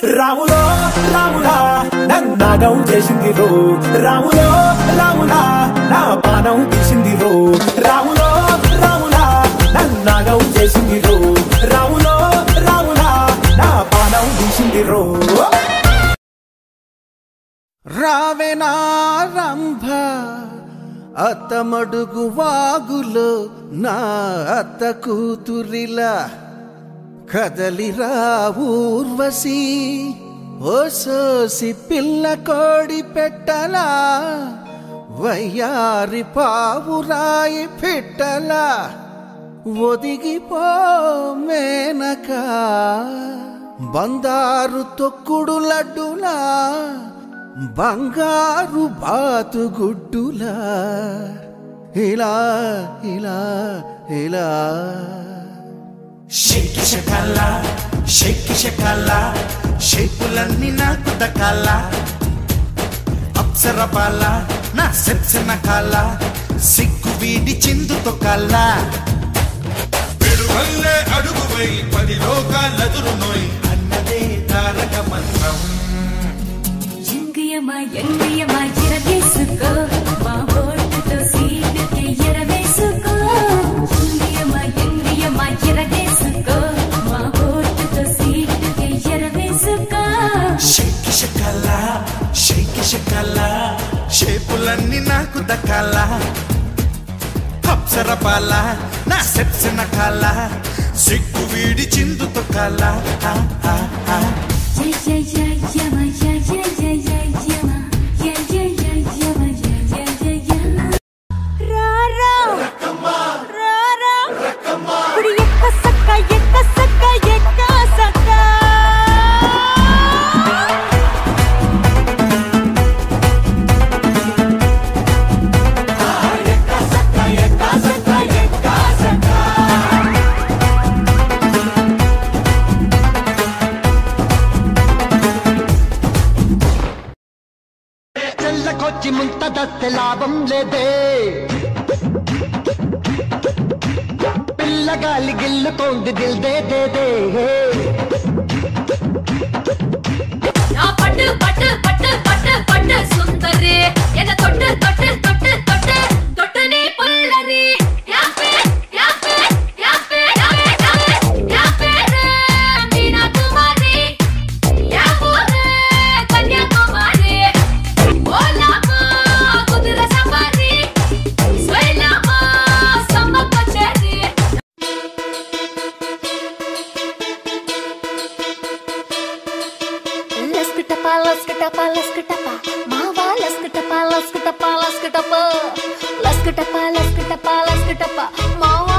రాములో రాములా నన్నాగం చేసింది రో రాములో రాములా నా పానం తీసింది రో రాములో రాములా నన్నాగం చేసింది రో రాములో రాములా నా పానం తీసింది రో రావెనారంభ అత్తమడుగు వాగులో నా అత్త కూతురిలా కదలిరా ఊర్వశి ఓ సోసి పిల్ల కోడి పెట్టలా వయ్యారి పావురాయి పెట్టలా ఒదిగిపో మేనక బందారు తొక్కుడు లడ్డులా బంగారు బాతుగుడ్డులా ఇలా ఇలా ఇలా షేకి షకాల షేకి షకాల షేపులన్నీ నాకు దకాల అప్సర బాల నా సెప్సిన కాల సిగ్గు వీడి చిందుతో కాల పెరుగల్లే అడుగువై పది లోకాలదురు నోయ్ అన్నదే తారక మంత్రం ఎంగియమా ఎంగియమా ఎరవేసుకో మా ఓటుతో సీటుకి ఎరవేసుకో ఎంగియమా ఎంగియమా ఎరవేసుకో మా ఓటుతో సీటుకి ఎరవేసుకో షేకి షకాల షేకి షకాల షేపులన్నీ నాకు దకాల అప్సర బాల నా సెప్సిన కాల సిగ్గు వీడి చిందుతో కాల ఆ, ఆ, ఆ. జయ జయ యమ జయ జయ జయ యమ జయ జయ జయ యమ జయ జయ జయ యమ రారా రారా ఇప్పుడు ఎక్క సక్క ఎక్క సక్క ఎక్క సక్క తెల్లకొచ్చి ముంతదస్తే లాభం లేదే పిల్లగాలి గిల్లుతోంది దిల్ దే దే దే నా పట్టు పట్టు పట్టు పట్టు పట్టు సుందరి ఎన తొట్టు తొట్టు తొట్టు తొట్టు తొట్టుని పుల్లరి యాపే యాపే యాపే యాపే యాపే యాపే రే మీనా కుమారి యాపూరే కన్యాకుమారి ఓలామా కుదుర సఫారి సైలామా సమ్మక్క చేరి లస్కటపా లస్కటపా లస్కటపా మావా లస్కటపా లస్కటపా లస్కటపా లస్కటపా లస్కటపా లస్కటపా మావా